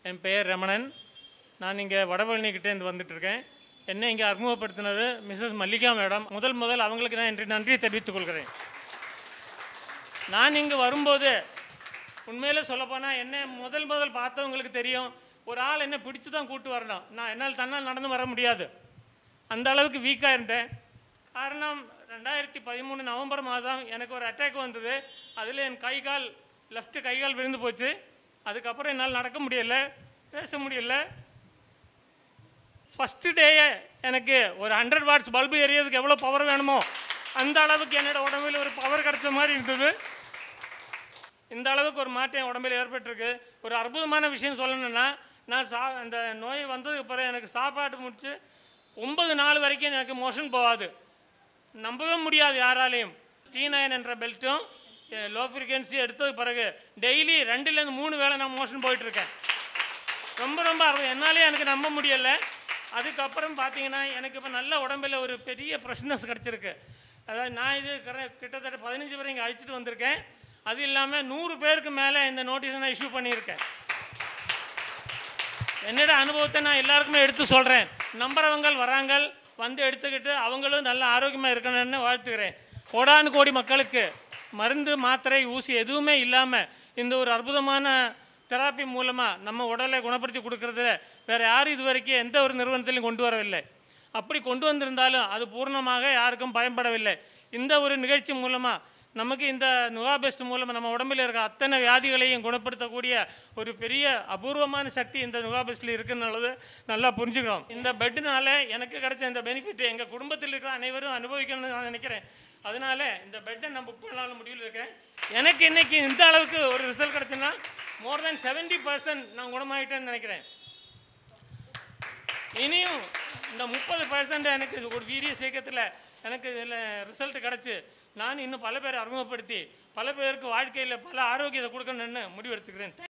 என் பெயர் ரமணன் நான் இங்கே வடபழனிக்கிட்டேருந்து வந்துட்டுருக்கேன் என்னை இங்கே அறிமுகப்படுத்தினது மிஸ்ஸஸ் மல்லிகா மேடம் முதல் முதல் அவங்களுக்கு நான் நன்றி நன்றியை தெரிவித்துக் கொள்கிறேன் நான் இங்கே வரும்போது உண்மையில் சொல்லப்போனால் என்ன முதல் முதல் பார்த்தவங்களுக்கு தெரியும் ஒரு ஆள் என்ன பிடிச்சி தான் கூட்டு வரணும் நான் என்னால் தன்னால் நடந்து வர முடியாது அந்த அளவுக்கு வீக்காக இருந்தேன் காரணம் ரெண்டாயிரத்தி பதிமூணு நவம்பர் மாதம் எனக்கு ஒரு அட்டாக் வந்தது அதில் என் கை கால் லெஃப்ட் கை கால் விழுந்து போச்சு அதுக்கப்புறம் என்னால் நடக்க முடியல பேச முடியல ஃபஸ்ட்டு டேயே எனக்கு ஒரு ஹண்ட்ரட் வாட்ஸ் பல்பு எரியறதுக்கு எவ்வளோ பவர் வேணுமோ அந்த அளவுக்கு என்னோட உடம்பில் ஒரு பவர் கிடைச்ச மாதிரி இருந்தது இந்த அளவுக்கு ஒரு மாற்றம் என் உடம்பில் ஏற்பட்டிருக்கு ஒரு அற்புதமான விஷயம் சொல்லணும்னா நான் சா அந்த நோய் வந்ததுக்கு பிறகு எனக்கு சாப்பாடு முடிச்சு ஒன்பது நாள் வரைக்கும் எனக்கு மோஷன் போகாது நம்பவே முடியாது யாராலையும் டி நைன் என்ற பெல்ட்டும் லோ ஃப்ரீக்வன்சி எடுத்தது பிறகு டெய்லி ரெண்டுலேருந்து மூணு வேளை நான் மோஷன் போயிட்டுருக்கேன் ரொம்ப ரொம்ப அற்புதம் என்னாலே எனக்கு நம்ப முடியலை அதுக்கப்புறம் பார்த்தீங்கன்னா எனக்கு இப்போ நல்ல உடம்புல ஒரு பெரிய ஃப்ரெஷ்னஸ் கிடச்சிருக்கு அதாவது நான் இது கர- கிட்டத்தட்ட பதினஞ்சு பேரை இங்கே அழைச்சிட்டு வந்திருக்கேன் அது இல்லாமல் நூறு பேருக்கு மேலே இந்த நோட்டீஸை நான் இஷ்யூ பண்ணியிருக்கேன் என்னோட அனுபவத்தை நான் எல்லாருக்குமே எடுத்து சொல்கிறேன் நம்புறவங்க வராங்க வந்து எடுத்துக்கிட்டு அவங்களும் நல்ல ஆரோக்கியமாக இருக்கணும்னு வாழ்த்துக்கிறேன் கோடானு கோடி மக்களுக்கு மருந்து மாத்திரை ஊசி எதுவுமே இல்லாமல் இந்த ஒரு அற்புதமான தெராப்பி மூலமாக நம்ம உடலை குணப்படுத்தி கொடுக்கறதுல வேறு யாரும் இது வரைக்கும் எந்த ஒரு நிறுவனத்திலையும் கொண்டு வரவில்லை அப்படி கொண்டு வந்திருந்தாலும் அது பூர்ணமாக யாருக்கும் பயன்படவில்லை இந்த ஒரு நிகழ்ச்சி மூலமாக நமக்கு இந்த நுகா பெஸ்ட் மூலமாக நம்ம உடம்பில் இருக்க அத்தனை வியாதிகளையும் குணப்படுத்தக்கூடிய ஒரு பெரிய அபூர்வமான சக்தி இந்த நுகா பெஸ்ட்டில் இருக்குன்னுള്ളത് நல்லா புரிஞ்சுக்கிறோம் இந்த பெட்டுனால எனக்கு கிடைச்ச இந்த பெனிஃபிட் எங்கள் குடும்பத்தில் இருக்கிற அனைவரும் அனுபவிக்கணும்னு நான் நினைக்கிறேன் அதனால இந்த பெட்டை நான் புக் பண்ணாலும் முடிவில் இருக்கேன் எனக்கு இன்னைக்கு இந்த அளவுக்கு ஒரு ரிசல்ட் கிடச்சுன்னா மோர் தென் செவன்ட்டி பர்சன்ட் நான் குணமாயிட்டேன்னு நினைக்கிறேன் இனியும் இந்த முப்பது பர்சன்ட் எனக்கு ஒரு வீடியோ சீக்கிரத்தில் எனக்கு இதில் ரிசல்ட் கிடச்சி நான் இன்னும் பல பேரை அறிமுகப்படுத்தி பல பேருக்கு வாழ்க்கையில் பல ஆரோக்கியத்தை கொடுக்கணும்னு முடிவெடுத்துக்கிறேன்